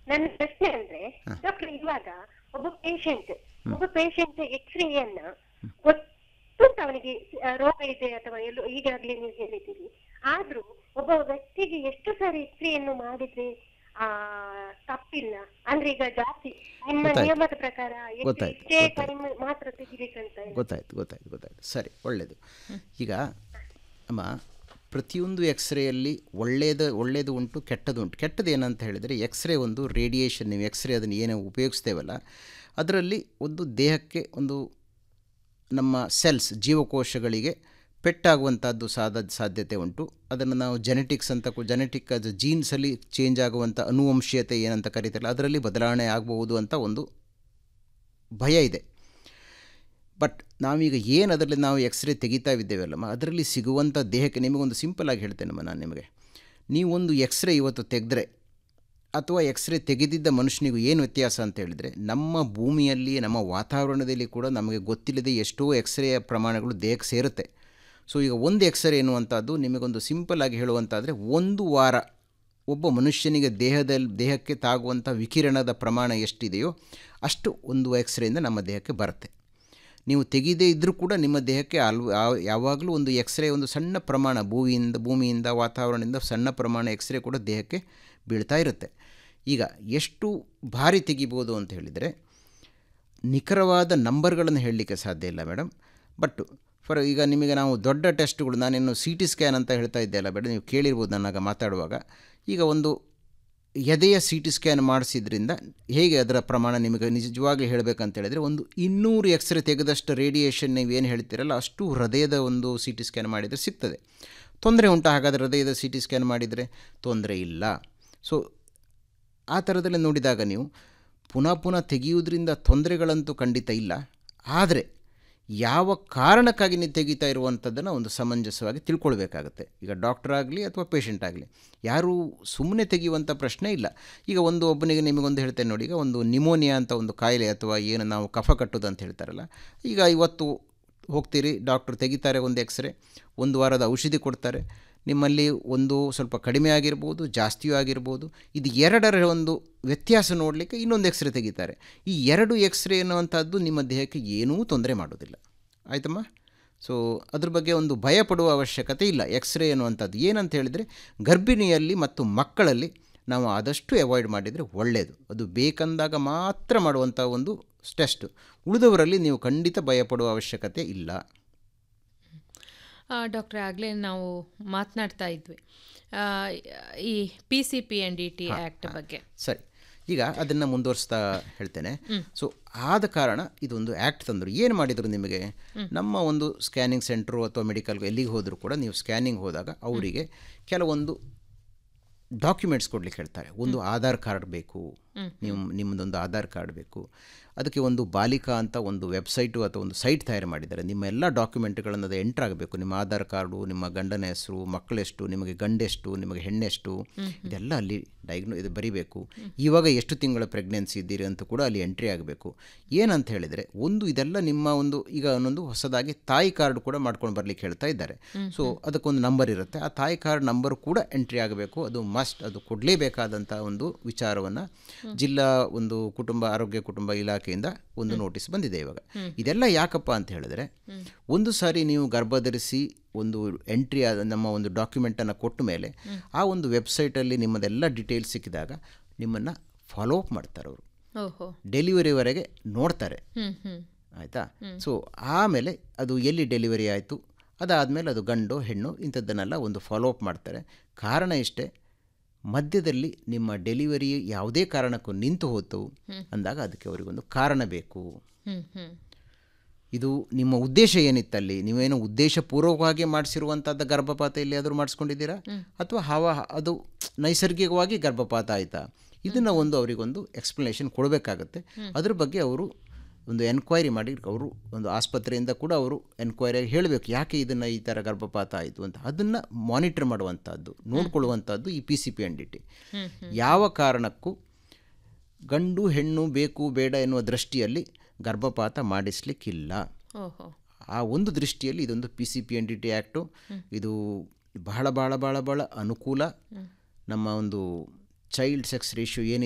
ನನ್ನ ಪ್ರಶ್ನೆ ಅಂದ್ರೆ ಡಾಕ್ಟರ್ ಇವಾಗ ಒಬ್ಬ ಪೇಷಂಟ್ ಒಬ್ಬ ಪೇಷಂಟ್ ಎಕ್ಸ್ರೇಯನ್ನ ಗೊತ್ತುಂಟು ಅವನಿಗೆ ಆ, ರೋಗ ಇದೆ ಅಥವಾ ಎಲ್ಲೋ ಈಗಾಗಲೇ ನೀವು ಹೇಳಿದ್ದೀರಿ ಆದ್ರೂ ಒಬ್ಬ ವ್ಯಕ್ತಿಗೆ ಎಷ್ಟು ಸಾರಿ ಎಕ್ಸ್ರೇಯನ್ನು ಮಾಡಿದ್ರೆ ಆ ತಪ್ಪಿಲ್ಲ ಅಂದ್ರೆ ಈಗ ಜಾಸ್ತಿ ನಿಮ್ಮ ಗೊತ್ತಾಯ್ತು. ನಿಯಮದ ಪ್ರಕಾರ ಎಷ್ಟು- ಗೊತ್ತಾಯ್ತು, ಇಷ್ಟೇ ಗೊತ್ತಾಯ್ತು. ಟೈಮ್ ಮಾತ್ರ ತೆಗಿಬೇಕಂತ ಇಲ್ಲ. ಗೊತ್ತಾಯ್ತು ಗೊತ್ತಾಯ್ತು ಗೊತ್ತಾಯ್ತು ಸರಿ ಒಳ್ಳೆಯದು ಈಗ ಅಮ್ಮ ಪ್ರತಿಯೊಂದು ಎಕ್ಸ್ರೇಯಲ್ಲಿ ಒಳ್ಳೆಯದು ಒಳ್ಳೆಯದು ಉಂಟು ಕೆಟ್ಟದು ಉಂಟು ಕೆಟ್ಟದು ಏನಂತ ಹೇಳಿದರೆ ಎಕ್ಸ್ರೇ ಒಂದು ರೇಡಿಯೇಷನ್ ನೀವು ಎಕ್ಸ್ರೇ ಅದನ್ನು ಏನೇ ಉಪಯೋಗಿಸ್ತೇವಲ್ಲ ಅದರಲ್ಲಿ ಒಂದು ದೇಹಕ್ಕೆ ಒಂದು ನಮ್ಮ ಸೆಲ್ಸ್ ಜೀವಕೋಶಗಳಿಗೆ ಪೆಟ್ಟಾಗುವಂಥದ್ದು ಸಾಧ ಸಾಧ್ಯತೆ ಉಂಟು ಅದನ್ನು ನಾವು ಜೆನೆಟಿಕ್ಸ್ ಅಂತ ಜೆನೆಟಿಕ್ ಅದು ಜೀನ್ಸಲ್ಲಿ ಚೇಂಜ್ ಆಗುವಂಥ ಅನುವಂಶೀಯತೆ ಏನಂತ ಕರೀತಾರಲ್ಲ ಅದರಲ್ಲಿ ಬದಲಾವಣೆ ಆಗಬಹುದು ಅಂತ ಒಂದು ಭಯ ಇದೆ ಬಟ್ ನಾವೀಗ ಏನು ಅದರಲ್ಲಿ ನಾವು ಎಕ್ಸ್ರೇ ತೆಗಿತಾ ಇದ್ದೇವಲ್ಲಮ್ಮ ಅದರಲ್ಲಿ ಸಿಗುವಂಥ ದೇಹಕ್ಕೆ ನಿಮಗೊಂದು ಸಿಂಪಲಾಗಿ ಹೇಳ್ತೇನಮ್ಮ ನಾನು ನಿಮಗೆ ನೀವೊಂದು ಎಕ್ಸ್ರೇ ಇವತ್ತು ತೆಗೆದ್ರೆ ಅಥವಾ ಎಕ್ಸ್ರೇ ತೆಗೆದಿದ್ದ ಮನುಷ್ಯನಿಗೂ ಏನು ವ್ಯತ್ಯಾಸ ಅಂತ ಹೇಳಿದರೆ ನಮ್ಮ ಭೂಮಿಯಲ್ಲಿ ನಮ್ಮ ವಾತಾವರಣದಲ್ಲಿ ಕೂಡ ನಮಗೆ ಗೊತ್ತಿಲ್ಲದೆ ಎಷ್ಟೋ ಎಕ್ಸ್ರೇಯ ಪ್ರಮಾಣಗಳು ದೇಹಕ್ಕೆ ಸೇರುತ್ತೆ ಸೊ ಈಗ ಒಂದು ಎಕ್ಸ್ರೇ ಎನ್ನುವಂಥದ್ದು ನಿಮಗೊಂದು ಸಿಂಪಲ್ಲಾಗಿ ಹೇಳುವಂತಾದರೆ ಒಂದು ವಾರ ಒಬ್ಬ ಮನುಷ್ಯನಿಗೆ ದೇಹದಲ್ಲಿ ದೇಹಕ್ಕೆ ತಾಗುವಂಥ ವಿಕಿರಣದ ಪ್ರಮಾಣ ಎಷ್ಟಿದೆಯೋ ಅಷ್ಟು ಒಂದು ಎಕ್ಸ್ರೇಯಿಂದ ನಮ್ಮ ದೇಹಕ್ಕೆ ಬರುತ್ತೆ ನೀವು ತೆಗೆದೇ ಇದ್ದರೂ ಕೂಡ ನಿಮ್ಮ ದೇಹಕ್ಕೆ ಅಲ್ ಯಾವ- ಯಾವಾಗಲೂ ಒಂದು ಎಕ್ಸ್ರೇ ಒಂದು ಸಣ್ಣ ಪ್ರಮಾಣ ಭೂಮಿಯಿಂದ ಭೂಮಿಯಿಂದ ವಾತಾವರಣದಿಂದ ಸಣ್ಣ ಪ್ರಮಾಣ ಎಕ್ಸ್ರೇ ಕೂಡ ದೇಹಕ್ಕೆ ಬೀಳ್ತಾ ಇರುತ್ತೆ ಈಗ ಎಷ್ಟು ಭಾರಿ ತೆಗಿಬೋದು ಅಂತ ಹೇಳಿದರೆ ನಿಖರವಾದ ನಂಬರ್ಗಳನ್ನು ಹೇಳಲಿಕ್ಕೆ ಸಾಧ್ಯ ಇಲ್ಲ ಮೇಡಮ್ ಬಟ್ ಫಾರ್ ಈಗ ನಿಮಗೆ ನಾವು ದೊಡ್ಡ ಟೆಸ್ಟ್ಗಳು ನಾನೇನು ಸಿ ಟಿ ಸ್ಕ್ಯಾನ್ ಅಂತ ಹೇಳ್ತಾ ಇದ್ದೆ ಅಲ್ಲ ಬೇಡ ನೀವು ಕೇಳಿರ್ಬೋದು ನನಗೆ ಮಾತಾಡುವಾಗ ಈಗ ಒಂದು ಎದೆಯ ಸಿ ಟಿ ಸ್ಕ್ಯಾನ್ ಮಾಡಿಸಿದ್ರಿಂದ ಹೇಗೆ ಅದರ ಪ್ರಮಾಣ ನಿಮಗೆ ನಿಜವಾಗಿ ಹೇಳಬೇಕಂತ ಹೇಳಿದರೆ ಒಂದು ಇನ್ನೂರು ಎಕ್ಸ್ರೇ ತೆಗೆದಷ್ಟು ರೇಡಿಯೇಷನ್ ನೀವು ಏನು ಹೇಳ್ತೀರಲ್ಲ ಅಷ್ಟು ಹೃದಯದ ಒಂದು ಸಿ ಟಿ ಸ್ಕ್ಯಾನ್ ಮಾಡಿದರೆ ಸಿಗ್ತದೆ ತೊಂದರೆ ಉಂಟು ಹಾಗಾದರೆ ಹೃದಯದ ಸಿ ಟಿ ಸ್ಕ್ಯಾನ್ ಮಾಡಿದರೆ ತೊಂದರೆ ಇಲ್ಲ ಸೊ ಆ ಥರದಲ್ಲಿ ನೋಡಿದಾಗ ನೀವು ಪುನಃ ಪುನಃ ತೆಗೆಯುವುದರಿಂದ ತೊಂದರೆಗಳಂತೂ ಖಂಡಿತ ಇಲ್ಲ ಆದರೆ ಯಾವ ಕಾರಣಕ್ಕಾಗಿ ನೀವು ತೆಗಿತಾ ಇರುವಂಥದ್ದನ್ನು ಒಂದು ಸಮಂಜಸವಾಗಿ ತಿಳ್ಕೊಳ್ಬೇಕಾಗತ್ತೆ ಈಗ ಡಾಕ್ಟರ್ ಆಗಲಿ ಅಥವಾ ಪೇಷಂಟ್ ಆಗಲಿ ಯಾರೂ ಸುಮ್ಮನೆ ತೆಗೆಯುವಂಥ ಪ್ರಶ್ನೆ ಇಲ್ಲ ಈಗ ಒಂದು ಒಬ್ಬನಿಗೆ ನಿಮಗೊಂದು ಹೇಳ್ತೇನೆ ನೋಡಿ ಈಗ ಒಂದು ನಿಮೋನಿಯಾ ಅಂತ ಒಂದು ಕಾಯಿಲೆ ಅಥವಾ ಏನು ನಾವು ಕಫ ಕಟ್ಟೋದು ಅಂತ ಹೇಳ್ತಾರಲ್ಲ ಈಗ ಇವತ್ತು ಹೋಗ್ತೀರಿ ಡಾಕ್ಟ್ರು ತೆಗಿತಾರೆ ಒಂದು ಎಕ್ಸ್ರೇ ಒಂದು ವಾರದ ಔಷಧಿ ಕೊಡ್ತಾರೆ ನಿಮ್ಮಲ್ಲಿ ಒಂದು ಸ್ವಲ್ಪ ಕಡಿಮೆ ಆಗಿರ್ಬೋದು ಜಾಸ್ತಿಯೂ ಆಗಿರ್ಬೋದು ಇದು ಎರಡರ ಒಂದು ವ್ಯತ್ಯಾಸ ನೋಡಲಿಕ್ಕೆ ಇನ್ನೊಂದು ಎಕ್ಸ್ರೇ ತೆಗಿತಾರೆ ಈ ಎರಡು ಎಕ್ಸ್ರೇ ಅನ್ನುವಂಥದ್ದು ನಿಮ್ಮ ದೇಹಕ್ಕೆ ಏನೂ ತೊಂದರೆ ಮಾಡೋದಿಲ್ಲ ಆಯ್ತಮ್ಮ ಸೊ ಅದ್ರ ಬಗ್ಗೆ ಒಂದು ಭಯ ಪಡುವ ಅವಶ್ಯಕತೆ ಇಲ್ಲ ಎಕ್ಸ್ರೇ ಅನ್ನುವಂಥದ್ದು ಏನಂತ ಹೇಳಿದರೆ ಗರ್ಭಿಣಿಯಲ್ಲಿ ಮತ್ತು ಮಕ್ಕಳಲ್ಲಿ ನಾವು ಆದಷ್ಟು ಅವಾಯ್ಡ್ ಮಾಡಿದರೆ ಒಳ್ಳೆಯದು ಅದು ಬೇಕಂದಾಗ ಮಾತ್ರ ಮಾಡುವಂಥ ಒಂದು ಟೆಸ್ಟ್ ಉಳಿದವರಲ್ಲಿ ನೀವು ಖಂಡಿತ ಭಯಪಡುವ ಅವಶ್ಯಕತೆ ಇಲ್ಲ ಡಾಕ್ಟ್ರೆ ಆಗಲೇ ನಾವು ಮಾತನಾಡ್ತಾ ಇದ್ವಿ ಆ, ಈ P C P N D T act ಬಗ್ಗೆ ಸರಿ ಈಗ ಅದನ್ನು ಮುಂದುವರಿಸ್ತಾ ಹೇಳ್ತೇನೆ ಸೊ ಆದ ಕಾರಣ ಇದೊಂದು ಆ್ಯಕ್ಟ್ ತಂದರು ಏನು ಮಾಡಿದರು ನಿಮಗೆ ನಮ್ಮ ಒಂದು ಸ್ಕ್ಯಾನಿಂಗ್ ಸೆಂಟ್ರು ಅಥವಾ ಮೆಡಿಕಲ್ಗೆ ಎಲ್ಲಿಗೆ ಹೋದರೂ ಕೂಡ ನೀವು ಸ್ಕ್ಯಾನಿಂಗ್ ಹೋದಾಗ ಅವರಿಗೆ ಕೆಲವೊಂದು ಡಾಕ್ಯುಮೆಂಟ್ಸ್ ಕೊಡ್ಲಿಕ್ಕೆ ಹೇಳ್ತಾರೆ ಒಂದು ಆಧಾರ್ ಕಾರ್ಡ್ ಬೇಕು ನೀವು ನಿಮ್ಮದೊಂದು ಆಧಾರ್ ಕಾರ್ಡ್ ಬೇಕು ಅದಕ್ಕೆ ಒಂದು ಬಾಲಿಕಾ ಅಂತ ಒಂದು ವೆಬ್ಸೈಟು ಅಥವಾ ಒಂದು ಸೈಟ್ ತಯಾರು ಮಾಡಿದ್ದಾರೆ ನಿಮ್ಮ ಎಲ್ಲ ಡಾಕ್ಯುಮೆಂಟ್ಗಳನ್ನು ಅದು ಎಂಟ್ರ್ ಆಗಬೇಕು ನಿಮ್ಮ ಆಧಾರ್ ಕಾರ್ಡು ನಿಮ್ಮ ಗಂಡನ ಹೆಸರು ಮಕ್ಕಳೆಷ್ಟು ನಿಮಗೆ ಗಂಡೆಷ್ಟು ನಿಮಗೆ ಹೆಣ್ಣೆಷ್ಟು ಇದೆಲ್ಲ ಅಲ್ಲಿ ಡೈಗ್ನೋ ಇದು ಬರಿಬೇಕು ಇವಾಗ ಎಷ್ಟು ತಿಂಗಳ ಪ್ರೆಗ್ನೆನ್ಸಿ ಇದ್ದೀರಿ ಅಂತ ಕೂಡ ಅಲ್ಲಿ ಎಂಟ್ರಿ ಆಗಬೇಕು ಏನಂತ ಹೇಳಿದರೆ ಒಂದು ಇದೆಲ್ಲ ನಿಮ್ಮ ಒಂದು ಈಗ ಒಂದೊಂದು ಹೊಸದಾಗಿ ತಾಯಿ ಕಾರ್ಡ್ ಕೂಡ ಮಾಡ್ಕೊಂಡು ಬರಲಿಕ್ಕೆ ಹೇಳ್ತಾ ಇದ್ದಾರೆ ಸೊ ಅದಕ್ಕೊಂದು ನಂಬರ್ ಇರುತ್ತೆ ಆ ತಾಯಿ ಕಾರ್ಡ್ ನಂಬರ್ ಕೂಡ ಎಂಟ್ರಿ ಆಗಬೇಕು ಅದು ಮಸ್ಟ್ ಅದು ಕೊಡಲೇಬೇಕಾದಂಥ ಒಂದು ವಿಚಾರವನ್ನು ಜಿಲ್ಲಾ ಒಂದು ಕುಟುಂಬ ಆರೋಗ್ಯ ಕುಟುಂಬ ಇಲಾಖೆಯಿಂದ ಒಂದು ನೋಟಿಸ್ ಬಂದಿದೆ ಇವಾಗ ಇದೆಲ್ಲ ಯಾಕಪ್ಪ ಅಂತ ಹೇಳಿದ್ರೆ ಒಂದು ಸಾರಿ ನೀವು ಗರ್ಭಧರಿಸಿ ಒಂದು ಎಂಟ್ರಿ ಆದ ನಮ್ಮ ಒಂದು ಡಾಕ್ಯುಮೆಂಟನ್ನು ಕೊಟ್ಟ ಮೇಲೆ ಆ ಒಂದು ವೆಬ್ಸೈಟಲ್ಲಿ ನಿಮ್ಮದೆಲ್ಲ ಡೀಟೇಲ್ಸ್ ಸಿಕ್ಕಿದಾಗ ನಿಮ್ಮನ್ನು ಫಾಲೋ ಅಪ್ ಮಾಡ್ತಾರೆ ಅವರು ಓಹೋ ಡೆಲಿವರಿವರೆಗೆ ನೋಡ್ತಾರೆ ಹ್ಞೂ ಹ್ಞೂ ಆಯಿತಾ ಸೊ ಆಮೇಲೆ ಅದು ಎಲ್ಲಿ ಡೆಲಿವರಿ ಆಯಿತು ಅದಾದಮೇಲೆ ಅದು ಗಂಡು ಹೆಣ್ಣು ಇಂಥದ್ದನ್ನೆಲ್ಲ ಒಂದು ಫಾಲೋ ಅಪ್ ಮಾಡ್ತಾರೆ ಕಾರಣ ಇಷ್ಟೇ ಮಧ್ಯದಲ್ಲಿ ನಿಮ್ಮ ಡೆಲಿವರಿ ಯಾವುದೇ ಕಾರಣಕ್ಕೂ ನಿಂತು ಹೋತು ಅಂದಾಗ ಅದಕ್ಕೆ ಅವರಿಗೊಂದು ಕಾರಣ ಬೇಕು ಹ್ಞೂ ಹ್ಞೂ ಇದು ನಿಮ್ಮ ಉದ್ದೇಶ ಏನಿತ್ತಲ್ಲಿ ನೀವೇನೋ ಉದ್ದೇಶಪೂರ್ವಕವಾಗಿ ಮಾಡಿಸಿರುವಂಥದ್ದು ಗರ್ಭಪಾತ ಎಲ್ಲಿಯಾದರೂ ಮಾಡಿಸ್ಕೊಂಡಿದ್ದೀರಾ ಅಥವಾ ಹವ ಅದು ನೈಸರ್ಗಿಕವಾಗಿ ಗರ್ಭಪಾತ ಆಯಿತಾ ಇದನ್ನು ಒಂದು ಅವರಿಗೊಂದು ಎಕ್ಸ್ಪ್ಲನೇಷನ್ ಕೊಡಬೇಕಾಗತ್ತೆ ಅದ್ರ ಬಗ್ಗೆ ಅವರು ಒಂದು ಎನ್ಕ್ವೈರಿ ಮಾಡಿ ಅವರು ಒಂದು ಆಸ್ಪತ್ರೆಯಿಂದ ಕೂಡ ಅವರು ಎನ್ಕ್ವೈರಿಯಾಗಿ ಹೇಳಬೇಕು ಯಾಕೆ ಇದನ್ನು ಈ ಥರ ಗರ್ಭಪಾತ ಆಯಿತು ಅಂತ ಅದನ್ನು ಮಾನಿಟರ್ ಮಾಡುವಂಥದ್ದು ನೋಡ್ಕೊಳ್ಳುವಂಥದ್ದು ಈ P C P N D T ಯಾವ ಕಾರಣಕ್ಕೂ ಗಂಡು ಹೆಣ್ಣು ಬೇಕು ಬೇಡ ಎನ್ನುವ ದೃಷ್ಟಿಯಲ್ಲಿ ಗರ್ಭಪಾತ ಮಾಡಿಸ್ಲಿಕ್ಕಿಲ್ಲ ಓಹೋ ಆ ಒಂದು ದೃಷ್ಟಿಯಲ್ಲಿ ಇದೊಂದು P C P N D T act ಇದು ಬಹಳ ಭಾಳ ಭಾಳ ಭಾಳ ಅನುಕೂಲ ನಮ್ಮ ಒಂದು ಚೈಲ್ಡ್ ಸೆಕ್ಸ್ ರೇಷಿಯೋ ಏನು